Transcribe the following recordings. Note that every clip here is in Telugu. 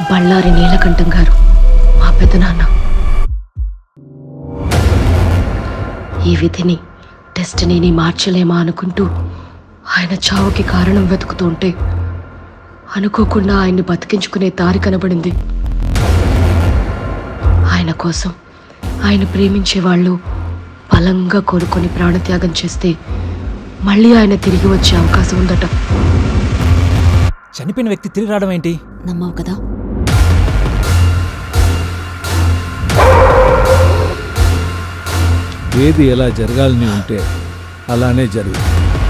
బళ్ళారి నీలకంఠం గారు మా పెదనాన్న ఈ విధిని డెస్టినీని మార్చలేమా అనుకుంటూ ఆయన చావుకి కారణం వెతుకుతూ ఉంటే అనుకోకుండా ఆయన్ని బతికించుకునే దారి కనబడింది ఆయన కోసం ఆయన ప్రేమించే వాళ్ళు బలంగా కోరుకొని ప్రాణత్యాగం చేస్తే మళ్ళీ ఆయన తిరిగి వచ్చే అవకాశం ఉందట చనిపోయిన వ్యక్తి తిరిగి రావడం ఏంటి నమ్మవు కదా ఏది ఎలా జరగాలని ఉంటే అలానే జరుగుతుంది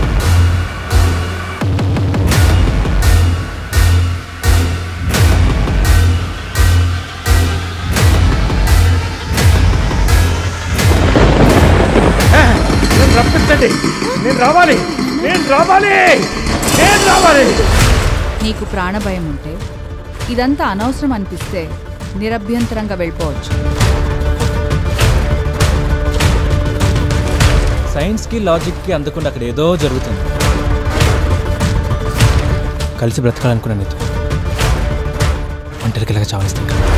నన్ను రప్పించండి నేను రావాలి నేను రావాలి నేను రావాలి నీకు ప్రాణభయం ఉంటే ఇదంతా అనవసరం అనిపిస్తే నిరభ్యంతరంగా వెళ్ళిపోవచ్చు సైన్స్కి లాజిక్కి అందకుండా అక్కడ ఏదో జరుగుతుంది కలిసి బ్రతకాలనుకున్న నీతో ఒంటరికి ఇలాగ చావనిస్తాం కదా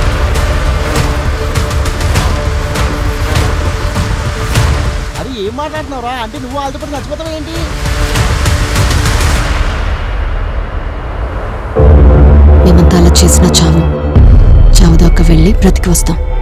అది ఏం మాట్లాడుతున్నావురా అంటే నువ్వు వాళ్ళతో పాటు చచ్చిపోతావు ఏంటి మేమంతా అలా చేసిన చావు చావు దాకా వెళ్ళి బ్రతికి వస్తాం